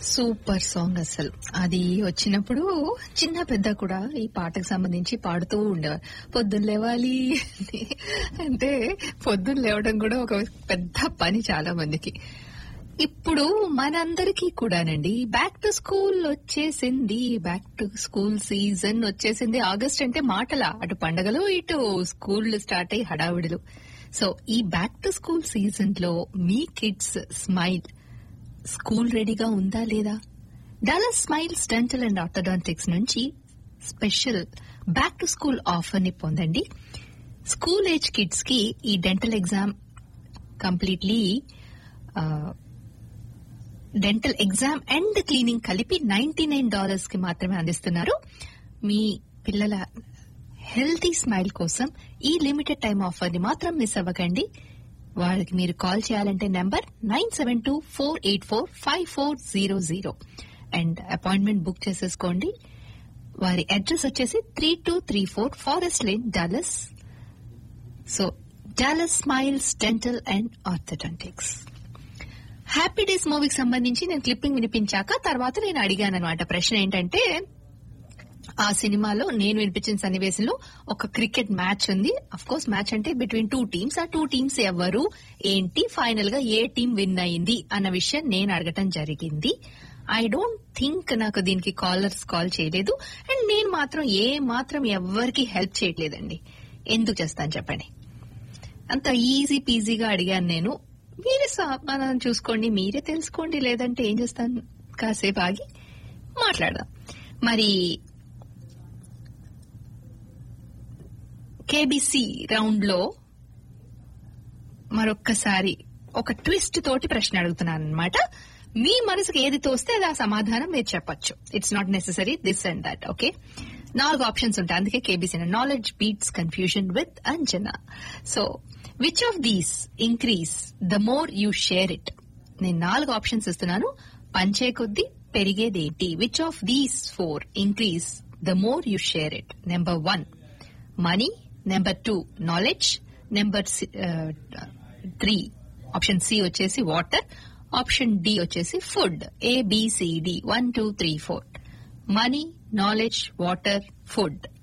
super song అసలు అది వచ్చినప్పుడు చిన్న పెద్ద కూడా ఈ పాటకు సంబంధించి పాడుతూ ఉండేవారు పొద్దున్న లేవాలి అంటే పొద్దున్న లేవడం కూడా ఒక పెద్ద పని చాలా మందికి ఇప్పుడు మనందరికీ కూడానండి బ్యాక్ టు స్కూల్ వచ్చేసింది బ్యాక్ టు స్కూల్ సీజన్ వచ్చేసింది ఆగస్ట్ అంటే మాటలా అటు పండగలు ఇటు స్కూల్ స్టార్ట్ అయ్యి హడావిడులు సో ఈ బ్యాక్ టు స్కూల్ సీజన్ లో మీ కిడ్స్ స్మైల్ స్కూల్ రెడీగా ఉందా లేదా Dallas smiles dental and orthodontics నుంచి special back to school offer ని పొందండి స్కూల్ ఏజ్ కిడ్స్ కి ఈ dental exam completely dental exam and cleaning కలిపి నైన్టీ నైన్ డాలర్స్ కి మాత్రమే అందిస్తున్నారు మీ పిల్లల హెల్తీ స్మైల్ కోసం ఈ లిమిటెడ్ టైం ఆఫర్ ని మాత్రం మిస్ అవ్వకండి వాళ్ళకి మీరు కాల్ చేయాలంటే number nine seven two four eight four five four zero zero and appointment book చేసేసుకోండి వారి అడ్రస్ వచ్చేసి three two three four forest lane Dallas so Dallas smiles dental and orthodontics happy days మూవీకి సంబంధించి నేను clipping వినిపించాక తర్వాత నేను అడిగాను అనమాట ప్రశ్న ఏంటంటే ఆ సినిమాలో నేను వినిపించిన సన్నివేశంలో ఒక క్రికెట్ మ్యాచ్ ఉంది అఫ్ కోర్స్ మ్యాచ్ అంటే బిట్వీన్ టూ టీమ్స్ ఆ టూ టీమ్స్ ఎవరు ఏంటి ఫైనల్ గా ఏ టీం విన్ అయింది అన్న విషయం నేను అడగటం జరిగింది ఐ డోంట్ థింక్ నాకు దీనికి కాలర్స్ కాల్ చేయలేదు అండ్ నేను మాత్రం ఏ మాత్రం ఎవరికి హెల్ప్ చేయట్లేదండి ఎందుకు చేస్తాను చెప్పండి అంత ఈజీ పీజీగా అడిగాను నేను మీరే సమాధానం చూసుకోండి మీరే తెలుసుకోండి లేదంటే ఏం చేస్తాను కాసేపు ఆగి మాట్లాడదాం మరి కేబీసీ రౌండ్ లో మరొక్కసారి ఒక ట్విస్ట్ తోటి ప్రశ్న అడుగుతున్నాను అనమాట మీ మనసుకు ఏది తోస్తే అది ఆ సమాధానం మీరు చెప్పొచ్చు it's not necessary this and that okay నాలుగు ఆప్షన్స్ ఉంటాయి అందుకే KBC knowledge beats confusion with Anjana so which of these increase the more you share it నేను నాలుగు ఆప్షన్స్ ఇస్తున్నాను పంచే కొద్దీ పెరిగేదేంటి which of these four increase the more you share it number one money number two knowledge number three option C వచ్చేసి water option D వచ్చేసి food A B C D one two three four money knowledge water food